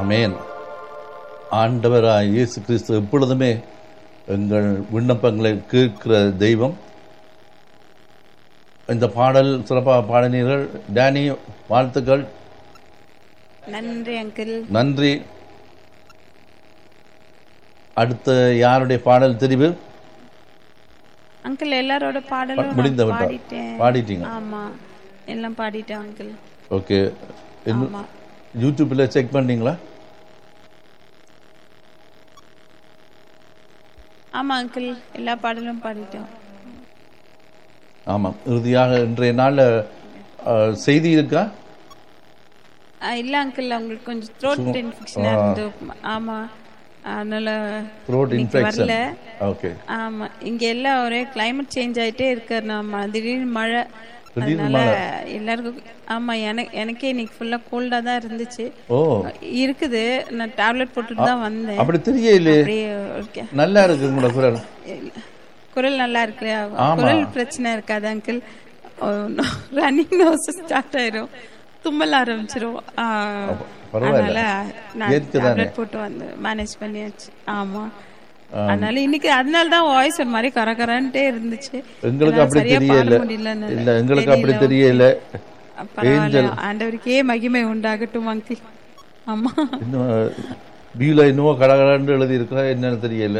அமேன் ஆண்டவராய் இயேசு கிறிஸ்து எப்பொழுதுமே எங்கள் விண்ணப்பங்களை கேட்கிற தெய்வம் இந்த பாடல் சிறப்பாக பாடினீர்கள் டேனி வாழ்த்துக்கள் நன்றி அங்கிள் நன்றி அடுத்த யாருடைய பாடல் தெரிவு அங்கிள் எல்லாரோட பாடலும் நான் முடிந்து விட்டா பாடிட்டேன் பாடிட்டீங்க ஆமா எல்லாம் பாடிட்டேன் அங்கிள் ஓகே இன்னும் ஆமா யூடியூப்பில் செக் பண்ணீங்களா ஆமா அங்கிள் எல்லா பாடலும் பாடிட்டோம் ஆமாம் இறுதியாக இன்றைய நாளில் செய்தி இருக்கா ஆ, இல்ல அங்கிள் அவங்களுக்கு கொஞ்சம் த்ரோட் இன்ஃபெக்ஷன் இருந்து ஆமா அதனால த்ரோட் இன்னைக்கு இன்ஃபெக்ஷன் வரல ஓகே ஆமா இங்க எல்லாம் ஒரே climate சேஞ்ச் ஆயிட்டே இருக்கு நம்ம திடீர்னு மழை திடீர்னு அதனால எல்லாருக்கும் ஆமா எனக்கு எனக்கே இன்னைக்கு ஃபுல்லா கோல்டா தான் இருந்துச்சு ஓ இருக்குது நான் டேப்லெட் போட்டுட்டு தான் வந்தேன் அப்படி தெரியலையே அப்படியே ஓகே நல்லா இருக்கு உங்களோட குரல் குரல் நல்லா இருக்கு குரல் பிரச்சனை இருக்காது அங்கிள் ரன்னிங் நோஸ் ஸ்டார்ட் ஆயிரும் தும்மல் ஆரம்பிச்சிரும் ஆ, பரவாயில்ல. அதனால நான் ஏற்குதானே? டேப்லெட் போட்டு வந்து மேனேஜ் பண்ணியாச்சு ஆமா அதனால இன்னைக்கு அதனால தான் வாய்ஸ் ஒரு மாதிரி கரகரன்ட்டே இருந்துச்சு எங்களுக்கு என்னால அப்படி சரியா பாட தெரியல முடியலன்னு இல்ல எங்களுக்கு அப்படி தெரியல பரவாயில்ல ஆண்டவருக்கே மகிமை உண்டாகட்டும் அங்கிள் ஆமா இன்னும் பியூல இன்னும் கடகடன்னு எழுதி இருக்கா என்னன்னு தெரியல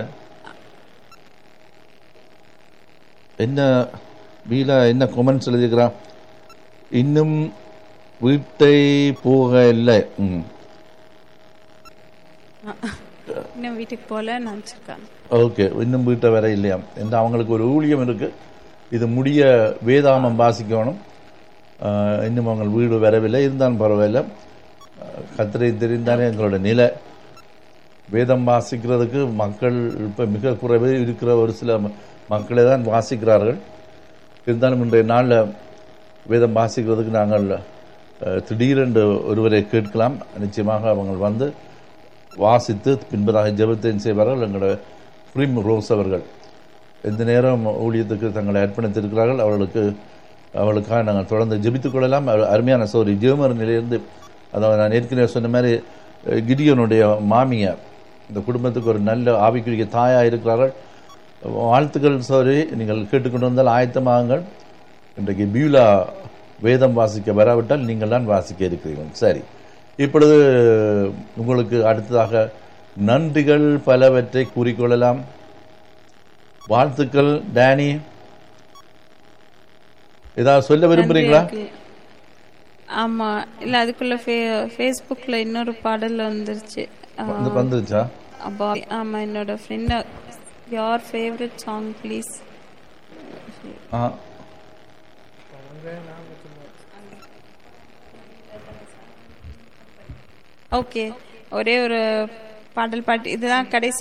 என்ன பியூல என்ன கொமெண்ட்ஸ் எழுதியிருக்கிறான் இன்னும் வீட்டை போக இல்லை ம் இன்னும் வீட்டுக்கு போல நினைச்சிருக்காங்க ஓகே இன்னும் வீட்டை வர இல்லையாம் இந்த அவங்களுக்கு ஒரு ஊழியம் இருக்கு இது முடிய வேதாமம் வாசிக்கணும் ஆஹ், இன்னும் அவங்க வீடு வரவில்லை இருந்தாலும் பரவாயில்ல ஆஹ், கர்த்தரை தெரிந்தாலே எங்களோட நிலை வேதம் வாசிக்கிறதுக்கு மக்கள் இப்போ மிக குறைவே இருக்கிற ஒரு சில ம- மக்களே தான் வாசிக்கிறார்கள் இருந்தாலும் இன்றைய நாளில் வேதம் வாசிக்கிறதுக்கு நாங்கள் அஹ், திடீரென்று ஒருவரை கேட்கலாம் நிச்சயமாக அவங்க வந்து வாசித்து பின்பதாக ஜெபத்தையும் செய்வார்கள் எங்களோட பிரிம் ரோஸ் அவர்கள் எந்த நேரம் ஊழியத்துக்கு தங்களை அர்ப்பணித்திருக்கிறார்கள் அவர்களுக்கு அவளுக்காக நாங்கள் தொடர்ந்து ஜெபித்துக் கொள்ளலாம் அவர் அருமையான சோரி ஜெர்மர் நிலையிலிருந்து அதாவது நான் ஏற்கனவே சொன்ன மாதிரி அஹ், கிடியோனுடைய மாமியார் இந்த குடும்பத்துக்கு ஒரு நல்ல ஆவிக்குரிய தாயாக இருக்கிறார்கள் வாழ்த்துக்கள் சோரி நீங்கள் கேட்டுக்கொண்டு வந்தால் ஆயத்தமாகுங்கள் இன்றைக்கு பியூலா வேதம் வாசிக்க வராவிட்டால் நீங்கள் தான் வாசிக்க இருக்கிறீர்கள் சரி இப்பொழுது உங்களுக்கு அடுத்ததாக நன்றிகள் பலவற்றை கூறிக்கொள்ளலாம் வாழ்த்துக்கள் டேனி ஏதாவது சொல்ல விரும்புறீங்களா uncle. ஆமா இல்ல அதுக்குள்ள ஃபே- ஃபேஸ்புக்ல இன்னொரு பாடல் வந்துருச்சு வந்து வந்துருச்சா அப்பா ஆமா என்னோட ஃப்ரெண்ட் யார் ஃபேவரட் சாங் ப்ளீஸ் ஆ ஓகே ஒரே ஒரு பாடல் பாட்டு இதுதான் கடைசி